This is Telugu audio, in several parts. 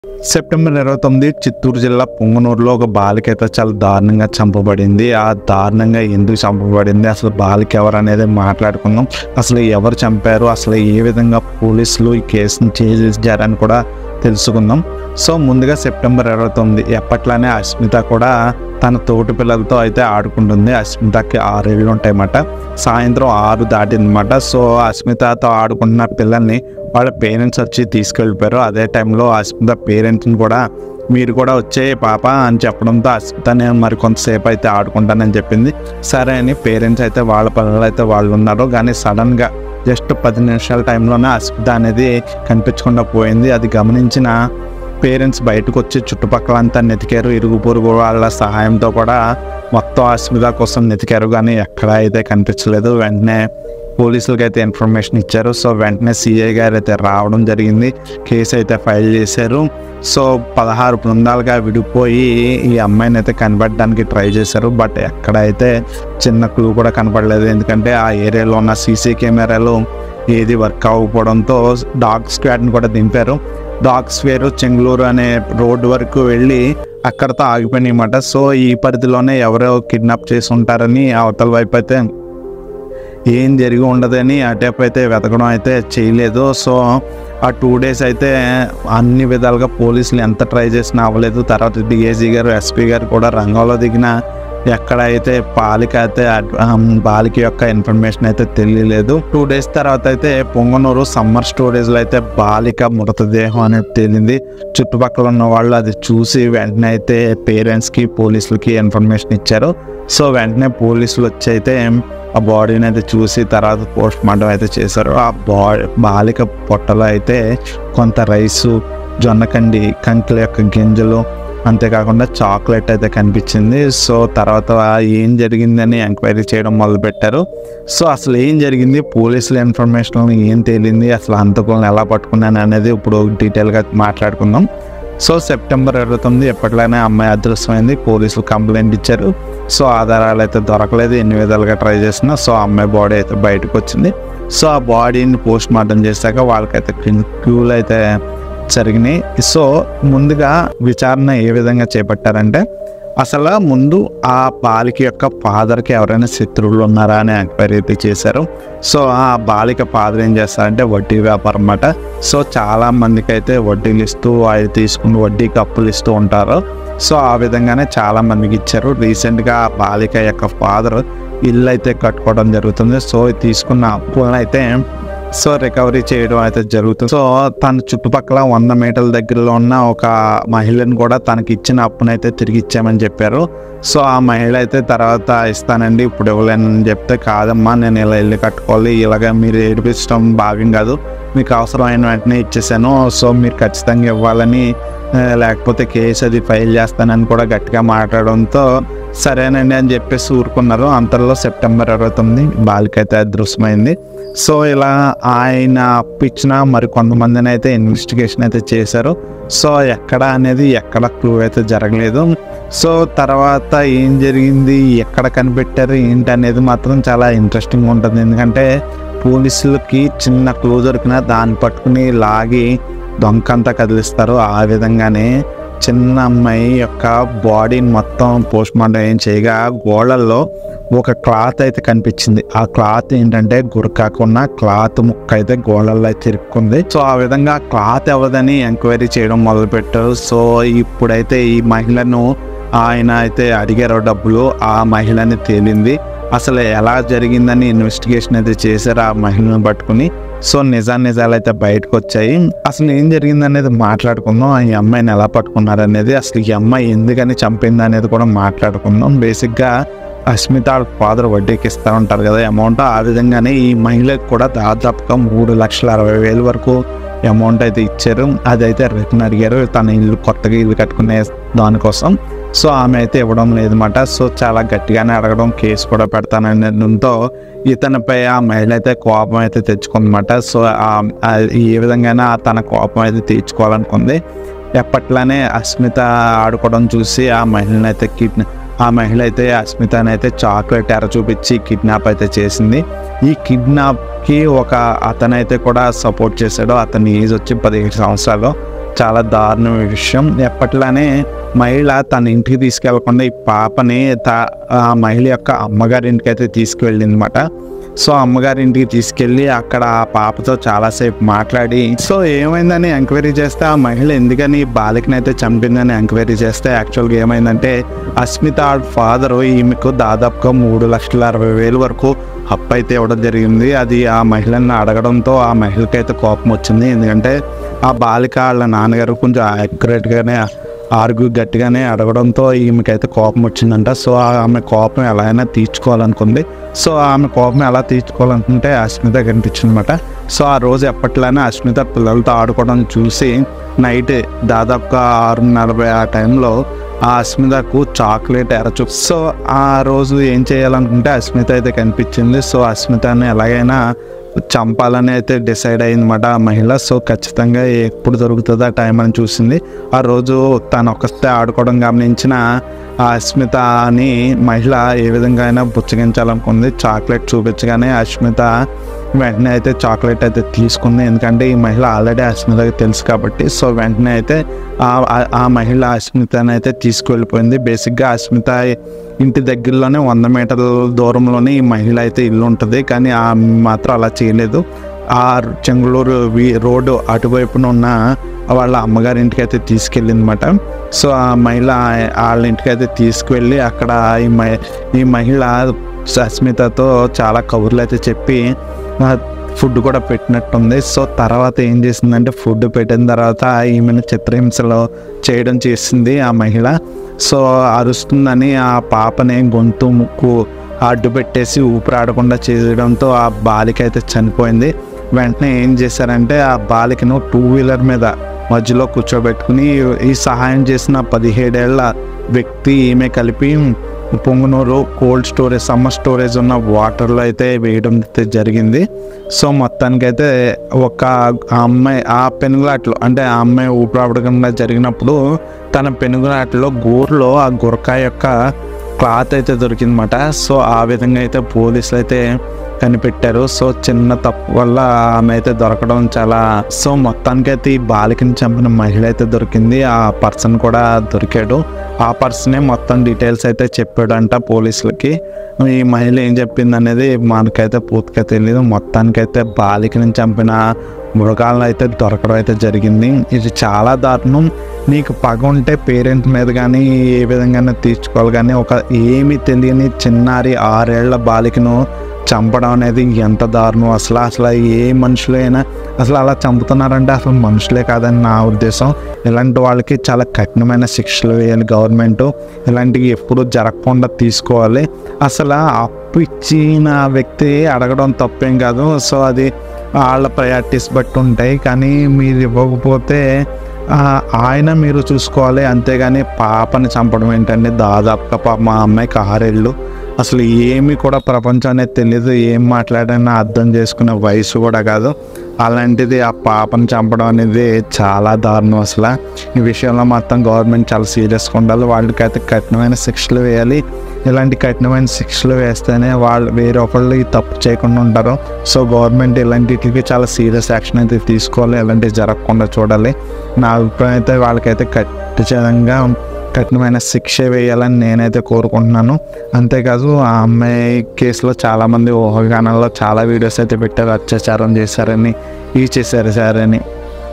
సెప్టెంబర్ ఇరవై తొమ్మిది చిత్తూరు జిల్లా పొంగనూరులో ఒక బాలిక అయితే చాలా దారుణంగా చంపబడింది ఆ దారుణంగా ఎందుకు చంపబడింది అసలు బాలిక ఎవరు అనేది మాట్లాడుకుందాం అసలు ఎవరు చంపారు అసలు ఏ విధంగా పోలీసులు ఈ కేసును చేశారని కూడా తెలుసుకుందాం సో ముందుగా సెప్టెంబర్ ఇరవై తొమ్మిది ఎప్పట్లానే అస్మిత కూడా తన తోటి పిల్లలతో అయితే ఆడుకుంటుంది అస్మితకి ఆరేళ్ళు ఉంటాయన్నమాట సాయంత్రం ఆరు దాటిందన్నమాట సో అస్మితతో ఆడుకుంటున్న పిల్లల్ని వాళ్ళ పేరెంట్స్ వచ్చి తీసుకెళ్ళిపోయారు అదే టైంలో అస్మిత పేరెంట్స్ని కూడా మీరు కూడా వచ్చే పాప అని చెప్పడంతో అస్మిత నేను మరి కొంతసేపు అయితే ఆడుకుంటానని చెప్పింది సరే అని పేరెంట్స్ అయితే వాళ్ళ పిల్లలు అయితే వాళ్ళు ఉన్నారు కానీ సడన్గా జస్ట్ పది నిమిషాల టైంలోనే అస్మిత అనేది కనిపించకుండా పోయింది అది గమనించిన పేరెంట్స్ బయటకు వచ్చి చుట్టుపక్కలంతా నెతికారు ఇరుగు పొరుగు వాళ్ళ సహాయంతో కూడా మొత్తం అస్మిత కోసం నెతికారు కానీ ఎక్కడ అయితే కనిపించలేదు వెంటనే పోలీసులకి అయితే ఇన్ఫర్మేషన్ ఇచ్చారు సో వెంటనే సిఐ గారు అయితే రావడం జరిగింది కేసు అయితే ఫైల్ చేశారు సో పదహారు బృందాలుగా విడిపోయి ఈ అమ్మాయిని అయితే కనబడడానికి ట్రై చేశారు బట్ ఎక్కడైతే చిన్న క్లూ కూడా కనపడలేదు ఎందుకంటే ఆ ఏరియాలో ఉన్న సీసీ కెమెరాలు ఏది వర్క్ అవ్వకపోవడంతో డాగ్ స్క్వాడ్ని కూడా దింపారు డాగ్ స్క్వేర్ చెంగళూరు అనే రోడ్డు వరకు వెళ్ళి అక్కడతో ఆగిపోయినాయన్నమాట సో ఈ పరిధిలోనే ఎవరో కిడ్నాప్ చేసి ఉంటారని అవతల వైపు అయితే ఏం జరిగి ఉండదని అటేపు అయితే వెతకడం అయితే చేయలేదు సో ఆ టూ డేస్ అయితే అన్ని విధాలుగా పోలీసులు ఎంత ట్రై చేసినా అవ్వలేదు తర్వాత డిఏజీ గారు ఎస్పీ గారు కూడా రంగంలో దిగిన ఎక్కడైతే బాలిక అయితే అడ్- ఆమ్, బాలిక యొక్క ఇన్ఫర్మేషన్ అయితే తెలియలేదు టూ డేస్ తర్వాత అయితే పొంగనూరు సమ్మర్ స్టోరేజ్లో అయితే బాలిక మృతదేహం అనేది తేలింది చుట్టుపక్కల ఉన్న వాళ్ళు అది చూసి వెంటనే అయితే పేరెంట్స్కి పోలీసులకి ఇన్ఫర్మేషన్ ఇచ్చారు సో వెంటనే పోలీసులు వచ్చి అయితే ఆ బాడీని అయితే చూసి తర్వాత పోస్ట్ మార్టం అయితే చేశారు ఆ బా బాలిక పొట్టలో అయితే కొంత రైసు జొన్నకండి కంకుల యొక్క గింజలు అంతేకాకుండా చాక్లెట్ అయితే కనిపించింది సో తర్వాత ఏం జరిగిందని ఎంక్వైరీ చేయడం మొదలుపెట్టారు సో అసలు ఏం జరిగింది పోలీసుల ఇన్ఫర్మేషన్ ఏం తేలింది అసలు హంతకులను ఎలా పట్టుకున్నాను అనేది ఇప్పుడు డీటెయిల్గా మాట్లాడుకుందాం సో సెప్టెంబర్ ఇరవై తొమ్మిది ఎప్పటిలానే అమ్మాయి అదృశ్యమైంది పోలీసులు కంప్లైంట్ ఇచ్చారు సో ఆధారాలు అయితే దొరకలేదు ఎన్ని విధాలుగా ట్రై చేసినా సో ఆ అమ్మాయి బాడీ అయితే బయటకు వచ్చింది సో ఆ బాడీని పోస్ట్ మార్టం చేశాక వాళ్ళకైతే క్యూలు అయితే జరిగినాయి సో ముందుగా విచారణ ఏ విధంగా చేపట్టారంటే అసలు ముందు ఆ బాలిక యొక్క ఫాదర్కి ఎవరైనా శత్రువులు ఉన్నారా అని ఎంక్వైరీ అయితే చేశారు సో ఆ బాలిక ఫాదర్ ఏం చేస్తారంటే వడ్డీ వ్యాపారం అన్నమాట సో చాలా మందికి అయితే వడ్డీలు ఇస్తూ అవి తీసుకుని వడ్డీకి అప్పులు ఇస్తూ ఉంటారు సో ఆ విధంగానే చాలా మందికి ఇచ్చారు రీసెంట్గా ఆ బాలిక యొక్క ఫాదర్ ఇల్లు అయితే కట్టుకోవడం జరుగుతుంది సో తీసుకున్న అప్పులను అయితే సో రికవరీ చేయడం అయితే జరుగుతుంది సో తన చుట్టుపక్కల వంద మీటర్ల దగ్గరలో ఉన్న ఒక మహిళను కూడా తనకి ఇచ్చిన అప్పునైతే తిరిగి ఇచ్చామని చెప్పారు సో ఆ మహిళ అయితే తర్వాత ఇస్తానండి ఇప్పుడు ఇవ్వలేనని చెప్తే కాదమ్మా నేను ఇలా ఇల్లు కట్టుకోవాలి ఇలాగ మీరు ఏడిపించడం భావ్యం కాదు మీకు అవసరమైన వెంటనే ఇచ్చేసాను సో మీరు ఖచ్చితంగా ఇవ్వాలని ఆ, లేకపోతే కేసు అది ఫైల్ చేస్తానని కూడా గట్టిగా మాట్లాడడంతో సరేనండి అని చెప్పేసి ఊరుకున్నారు అంతలో సెప్టెంబర్ ఇరవై తొమ్మిది బాలిక అయితే అదృశ్యమైంది సో ఇలా ఆయన అప్పించిన మరి కొంతమందిని అయితే ఇన్వెస్టిగేషన్ అయితే చేశారు సో ఎక్కడ అనేది ఎక్కడ క్లూ అయితే జరగలేదు సో తర్వాత ఏం జరిగింది ఎక్కడ కనిపెట్టారు ఏంటి అనేది మాత్రం చాలా ఇంట్రెస్టింగ్ ఉంటుంది ఎందుకంటే పోలీసులకి చిన్న క్లూ దొరికినా దాన్ని పట్టుకుని లాగి దొంకంతా కదిలిస్తారు ఆ విధంగానే చిన్న అమ్మాయి యొక్క బాడీని మొత్తం పోస్ట్ మార్టం ఏం చేయగా గోడల్లో ఒక క్లాత్ అయితే కనిపించింది ఆ క్లాత్ ఏంటంటే గురకాకున్న క్లాత్ ముక్క అయితే గోడల్లో అయితే తిరుక్కుంది సో ఆ విధంగా క్లాత్ ఎవరిదని ఎంక్వైరీ చేయడం మొదలుపెట్టారు సో ఇప్పుడైతే ఈ మహిళను ఆయన అయితే అడిగారు డబ్బులు ఆ మహిళని తేలింది అసలు ఎలా జరిగిందని ఇన్వెస్టిగేషన్ అయితే చేశారు ఆ మహిళను పట్టుకుని సో నిజా నిజాలు అయితే బయటకు వచ్చాయి అసలు ఏం జరిగింది అనేది మాట్లాడుకుందాం ఈ అమ్మాయిని ఎలా పట్టుకున్నారు అనేది అసలు ఈ అమ్మాయి ఎందుకని చంపింది అనేది కూడా మాట్లాడుకుందాం బేసిక్గా అస్మిత ఫాదర్ వడ్డీకి ఇస్తూ ఉంటారు కదా అమౌంట్ ఆ విధంగానే ఈ మహిళకు కూడా దాదాపుగా మూడు లక్షల అరవై వేలు వరకు అమౌంట్ అయితే ఇచ్చారు అదైతే రిటర్న్ అడిగారు తన ఇల్లు కొత్తగా ఇల్లు కట్టుకునే దానికోసం సో ఆమె అయితే ఇవ్వడం లేదన్నమాట సో చాలా గట్టిగానే అడగడం కేసు కూడా పెడతానడంతో ఇతనిపై ఆ మహిళ అయితే కోపం అయితే తెచ్చుకుందన్నమాట సో ఆ- ఆ ఏ విధంగానే ఆ తన కోపం అయితే తీర్చుకోవాలనుకుంది ఎప్పట్లానే అస్మిత ఆడుకోవడం చూసి ఆ మహిళని అయితే కిడ్నా ఆ మహిళ అయితే అస్మితని అయితే చాక్లెట్ ఎర చూపించి కిడ్నాప్ అయితే చేసింది ఈ కిడ్నాప్కి ఒక అతనైతే కూడా సపోర్ట్ చేశాడు అతని ఏజ్ వచ్చి పదిహేడు సంవత్సరాలు చాలా దారుణమైన విషయం ఎప్పట్లానే మహిళ తన ఇంటికి తీసుకెళ్లకుండా ఈ పాపని త- ఆ మహిళ యొక్క అమ్మగారి ఇంటికి అయితే తీసుకువెళ్ళింది అనమాట సో అమ్మగారి ఇంటికి తీసుకెళ్ళి అక్కడ ఆ పాపతో చాలాసేపు మాట్లాడి సో ఏమైందని ఎంక్వైరీ చేస్తే ఆ మహిళ ఎందుకని ఈ బాలికని అయితే చంపిందని ఎంక్వైరీ చేస్తే యాక్చువల్గా ఏమైందంటే అస్మిత ఫాదర్ ఈమెకు దాదాపుగా మూడు లక్షల అరవై వేలు వరకు అప్పు అయితే ఇవ్వడం జరిగింది అది ఆ మహిళని అడగడంతో ఆ మహిళకి అయితే కోపం వచ్చింది ఎందుకంటే ఆ బాలిక వాళ్ళ నాన్నగారు కొంచెం యాక్యురేట్గానే ఆర్గ్యూ గట్టిగానే అడగడంతో ఈమెకైతే కోపం వచ్చిందంట సో ఆమె కోపం ఎలా అయినా తీర్చుకోవాలనుకుంది సో ఆమె కోపం ఎలా తీర్చుకోవాలనుకుంటే అస్మిత కనిపించిందన్నమాట సో ఆ రోజు ఎప్పట్లానే అస్మిత పిల్లలతో ఆడుకోవడం చూసి నైట్ దాదాపుగా ఆరు నలభై ఆ టైంలో ఆ అస్మితకు చాక్లెట్ ఎరచు సో ఆ రోజు ఏం చేయాలనుకుంటే అస్మిత అయితే కనిపించింది సో అస్మితని ఎలాగైనా చంపాలని అయితే డిసైడ్ అయిందన్నమాట ఆ మహిళ సో ఖచ్చితంగా ఎప్పుడు దొరుకుతుందో ఆ టైం అని చూసింది ఆ రోజు తను ఒక్కస్తే ఆడుకోవడం గమనించిన ఆ అస్మిత అని మహిళ ఏ విధంగా అయినా బుచ్చగించాలనుకుంది చాక్లెట్ చూపించగానే అస్మిత వెంటనే అయితే చాక్లెట్ అయితే తీసుకుంది ఎందుకంటే ఈ మహిళ ఆల్రెడీ అస్మితకి తెలుసు కాబట్టి సో వెంటనే అయితే ఆ- ఆ- ఆ మహిళ అస్మితని అయితే తీసుకువెళ్ళిపోయింది బేసిక్గా అస్మిత ఇంటి దగ్గరలోనే వంద మీటర్ల దూరంలోనే ఈ మహిళ అయితే ఇల్లు ఉంటుంది కానీ ఆ మాత్రం అలా చేయలేదు ఆ చెంగుళూరు వి- రోడ్డు అటువైపున ఉన్న వాళ్ళ అమ్మగారి ఇంటికి అయితే తీసుకెళ్ళిందన్నమాట సో ఆ మహిళ వాళ్ళ ఇంటికి అయితే తీసుకువెళ్ళి అక్కడ ఈ మహి ఈ మహిళ సస్మితతో చాలా కబుర్లు అయితే చెప్పి ఆ, ఫుడ్ కూడా పెట్టినట్టుంది సో తర్వాత ఏం చేసిందంటే ఫుడ్ పెట్టిన తర్వాత ఈమెను చిత్రహింసలో చేయడం చేసింది ఆ మహిళ సో అరుస్తుందని ఆ పాపని గొంతు ముక్కు అడ్డు పెట్టేసి ఊపిరాడకుండా చేయడంతో ఆ బాలిక అయితే చనిపోయింది వెంటనే ఏం చేశారంటే ఆ బాలికను టూ వీలర్ మీద మధ్యలో కూర్చోబెట్టుకుని ఈ సహాయం చేసిన పదిహేడేళ్ల వ్యక్తి ఈమె కలిపి Pongunuru cold storage summer storage ఉన్న వాటర్లో అయితే వేయడం అయితే జరిగింది సో మొత్తానికైతే ఒక ఆ అమ్మాయి ఆ పెనుగులాట్లో అంటే ఆ అమ్మాయి ఊపిరాడకుండా జరిగినప్పుడు తన పెనుగులాట్లో గోరులో ఆ గురకాయ యొక్క క్లాత్ అయితే దొరికిందన్నమాట సో ఆ విధంగా అయితే పోలీసులు అయితే కనిపెట్టారు సో చిన్న తప్పు వల్ల ఆమె అయితే దొరకడం చాలా సో మొత్తానికైతే ఈ బాలికని చంపిన మహిళ అయితే దొరికింది ఆ పర్సన్ కూడా దొరికాడు ఆ పర్సనే మొత్తం డీటెయిల్స్ అయితే చెప్పాడంట పోలీసులకి ఈ మహిళ ఏం చెప్పింది అనేది మనకైతే పూర్తిగా తెలియదు మొత్తానికైతే బాలికని చంపిన మృగాలను అయితే దొరకడం అయితే జరిగింది ఇది చాలా దారుణం నీకు పగ ఉంటే పేరెంట్ మీద కానీ ఏ విధంగానే తీర్చుకోవాలి కానీ ఒక ఏమీ తెలియని చిన్నారి ఆరేళ్ల బాలికను చంపడం అనేది ఎంత దారుణం అసలు అసలు ఏ మనుషులైనా అసలు అలా చంపుతున్నారంటే అసలు మనుషులే కాదని నా ఉద్దేశం ఇలాంటి వాళ్ళకి చాలా కఠినమైన శిక్షలు వేయాలి గవర్నమెంట్ ఇలాంటివి ఎప్పుడు జరగకుండా తీసుకోవాలి అసలు అప్పు ఇచ్చిన వ్యక్తి అడగడం తప్పేం కాదు సో అది వాళ్ళ ప్రయారిటీస్ బట్టి ఉంటాయి కానీ మీరు ఇవ్వకపోతే ఆ, ఆయన మీరు చూసుకోవాలి అంతేగాని పాపని చంపడం ఏంటంటే దాదాపుగా పాప మా అమ్మాయికి ఆరేళ్ళు అసలు ఏమి కూడా ప్రపంచం అనేది తెలియదు ఏం మాట్లాడినా అర్థం చేసుకునే వయసు కూడా కాదు అలాంటిది ఆ పాపను చంపడం అనేది చాలా దారుణం అసలు ఈ విషయంలో మొత్తం గవర్నమెంట్ చాలా సీరియస్గా ఉండాలి వాళ్ళకైతే కఠినమైన శిక్షలు వేయాలి ఇలాంటి కఠినమైన శిక్షలు వేస్తేనే వాళ్ళు వేరే ఒకళ్ళు ఈ తప్పు చేయకుండా ఉంటారు సో గవర్నమెంట్ ఇలాంటికి చాలా సీరియస్ యాక్షన్ అయితే తీసుకోవాలి ఇలాంటివి జరగకుండా చూడాలి నా అభిప్రాయం అయితే వాళ్ళకైతే ఖచ్చితంగా కఠినమైన శిక్ష వేయాలని నేనైతే కోరుకుంటున్నాను అంతేకాదు ఆ అమ్మాయి కేసులో చాలామంది ఊహాగానాల్లో చాలా వీడియోస్ అయితే పెట్టారు అత్యాచారం చేశారని ఈ చేశారు సార్ అని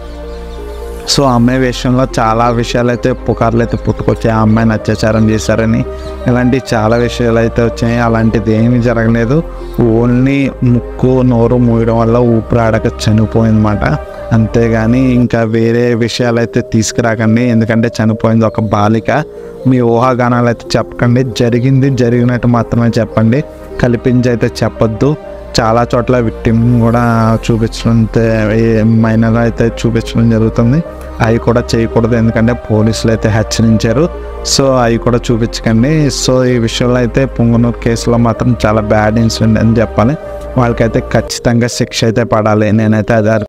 సో ఆ అమ్మాయి విషయంలో చాలా విషయాలు అయితే పుకార్లు అయితే పుట్టుకొచ్చాయి ఆ అమ్మాయిని అత్యాచారం చేశారని ఇలాంటి చాలా విషయాలు అయితే వచ్చాయి అలాంటిది ఏమీ జరగలేదు ఓన్లీ ముక్కు నోరు మూయడం వల్ల ఊపిరాడక చనిపోయిందన్నమాట అంతేగాని ఇంకా వేరే విషయాలు అయితే తీసుకురాకండి ఎందుకంటే చనిపోయింది ఒక బాలిక మీ ఊహాగానాలు అయితే చెప్పకండి జరిగింది జరిగినట్టు మాత్రమే చెప్పండి కల్పించి అయితే చెప్పొద్దు చాలా చోట్ల విక్టిమ్ కూడా చూపించడం మైనర్ అయితే చూపించడం జరుగుతుంది అవి కూడా చేయకూడదు ఎందుకంటే పోలీసులు అయితే హెచ్చరించారు సో అవి కూడా చూపించకండి సో ఈ విషయంలో అయితే పొంగనూరు కేసులో మాత్రం చాలా బ్యాడ్ ఇన్సిడెంట్ అని చెప్పాలి వాళ్ళకైతే ఖచ్చితంగా శిక్ష అయితే పడాలి నేనైతే అదే